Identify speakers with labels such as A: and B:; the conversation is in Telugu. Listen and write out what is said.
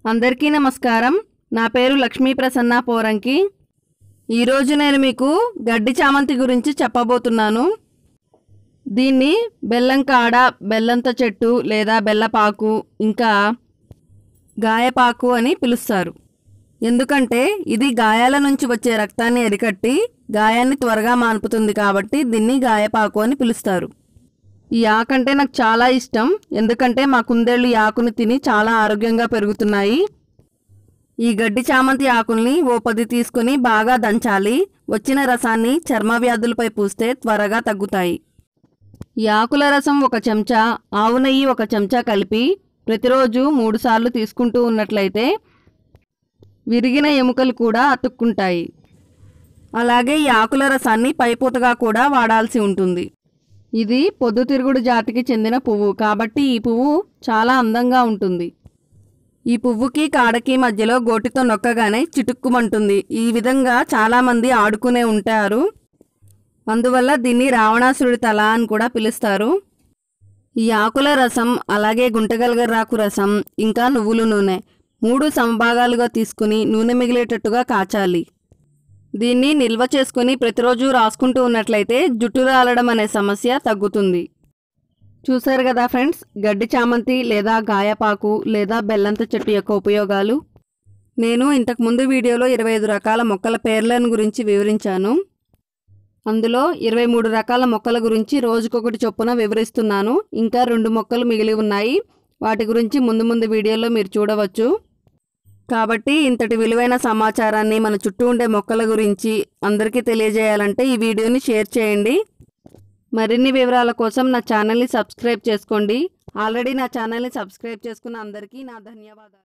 A: అందరికీ నమస్కారం నా పేరు లక్ష్మీ ప్రసన్న పోరంకి ఈరోజు నేను మీకు గడ్డి చామంతి గురించి చెప్పబోతున్నాను దీన్ని బెల్లం కాడ బెల్లంత చెట్టు లేదా బెల్లపాకు ఇంకా గాయపాకు అని పిలుస్తారు ఎందుకంటే ఇది గాయాల నుంచి వచ్చే రక్తాన్ని అరికట్టి గాయాన్ని త్వరగా మాన్పుతుంది కాబట్టి దీన్ని గాయపాకు అని పిలుస్తారు ఈ ఆకంటే నాకు చాలా ఇష్టం ఎందుకంటే మా కుందేళ్ళు ఈ ఆకుని తిని చాలా ఆరోగ్యంగా పెరుగుతున్నాయి ఈ గడ్డి చామంతి ఆకుల్ని ఓ పది తీసుకుని బాగా దంచాలి వచ్చిన రసాన్ని చర్మ వ్యాధులపై పూస్తే త్వరగా తగ్గుతాయి ఈ ఆకుల రసం ఒక చెంచా ఆవు నెయ్యి ఒక చెంచా కలిపి ప్రతిరోజు మూడుసార్లు తీసుకుంటూ ఉన్నట్లయితే విరిగిన ఎముకలు కూడా అతుక్కుంటాయి అలాగే ఈ ఆకుల రసాన్ని పైపూతగా కూడా వాడాల్సి ఉంటుంది ఇది పొద్దుతిరుగుడు జాతికి చెందిన పువ్వు కాబట్టి ఈ పువ్వు చాలా అందంగా ఉంటుంది ఈ పువ్వుకి కాడకి మధ్యలో గోటితో నొక్కగానే చిటుక్కుమంటుంది ఈ విధంగా చాలామంది ఆడుకునే ఉంటారు అందువల్ల దీన్ని రావణాసురుడి తల అని కూడా పిలుస్తారు ఈ ఆకుల రసం అలాగే గుంటగలగరాకు రసం ఇంకా నువ్వుల నూనె మూడు సమభాగాలుగా తీసుకుని నూనె మిగిలేటట్టుగా కాచాలి దీన్ని నిల్వ చేసుకుని ప్రతిరోజు రాసుకుంటూ ఉన్నట్లయితే జుట్టు రాలడం అనే సమస్య తగ్గుతుంది చూశారు కదా ఫ్రెండ్స్ గడ్డి చామంతి లేదా గాయపాకు లేదా బెల్లంత చెట్టు యొక్క ఉపయోగాలు నేను ఇంతకు ముందు వీడియోలో ఇరవై ఐదు రకాల మొక్కల పేర్లను గురించి వివరించాను అందులో ఇరవై మూడు రకాల మొక్కల గురించి రోజుకొకటి చొప్పున వివరిస్తున్నాను ఇంకా రెండు మొక్కలు మిగిలి ఉన్నాయి వాటి గురించి ముందు ముందు వీడియోలో మీరు చూడవచ్చు కాబట్టి ఇంతటి విలువైన సమాచారాన్ని మన చుట్టూ ఉండే మొక్కల గురించి అందరికీ తెలియజేయాలంటే ఈ వీడియోని షేర్ చేయండి మరిన్ని వివరాల కోసం నా ఛానల్ని సబ్స్క్రైబ్ చేసుకోండి ఆల్రెడీ నా ఛానల్ని సబ్స్క్రైబ్ చేసుకున్న అందరికీ నా ధన్యవాదాలు